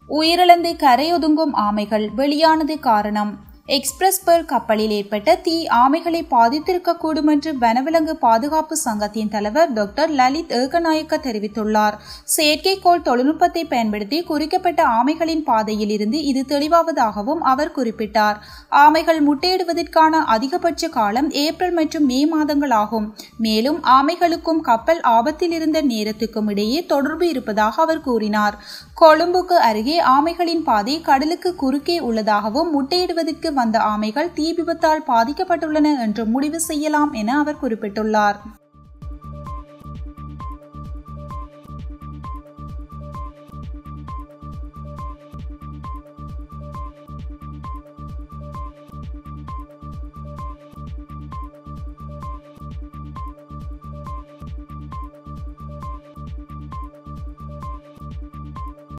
உயிரிழந்து கரையொதுங்கும் ஆமைகள் வெளியானது காரணம் எக்ஸ்பிரஸ் பேர்ல் கப்பலில் ஏற்பட்ட தீ ஆமைகளை பாதித்திருக்கக்கூடும் என்று வனவிலங்கு பாதுகாப்பு சங்கத்தின் தலைவர் டாக்டர் லலித் ஏகநாயக்க தெரிவித்துள்ளார் செயற்கைக்கோள் தொழில்நுட்பத்தை பயன்படுத்தி குறிக்கப்பட்ட ஆமைகளின் பாதையில் இருந்து இது தெளிவாவதாகவும் அவர் குறிப்பிட்டார் ஆமைகள் முட்டையிடுவதற்கான அதிகபட்ச காலம் ஏப்ரல் மற்றும் மே மாதங்கள் ஆகும் மேலும் ஆமைகளுக்கும் கப்பல் ஆபத்தில் இருந்த நேரத்துக்கும் இடையே தொடர்பு இருப்பதாக அவர் கூறினார் கொழும்புக்கு அருகே ஆமைகளின் பாதை கடலுக்கு குறுக்கே உள்ளதாகவும் முட்டையிடுவதற்கு வந்த ஆமைகள் தீ விபத்தால் பாதிக்கப்பட்டுள்ளன என்று முடிவு செய்யலாம் என அவர் குறிப்பிட்டுள்ளார்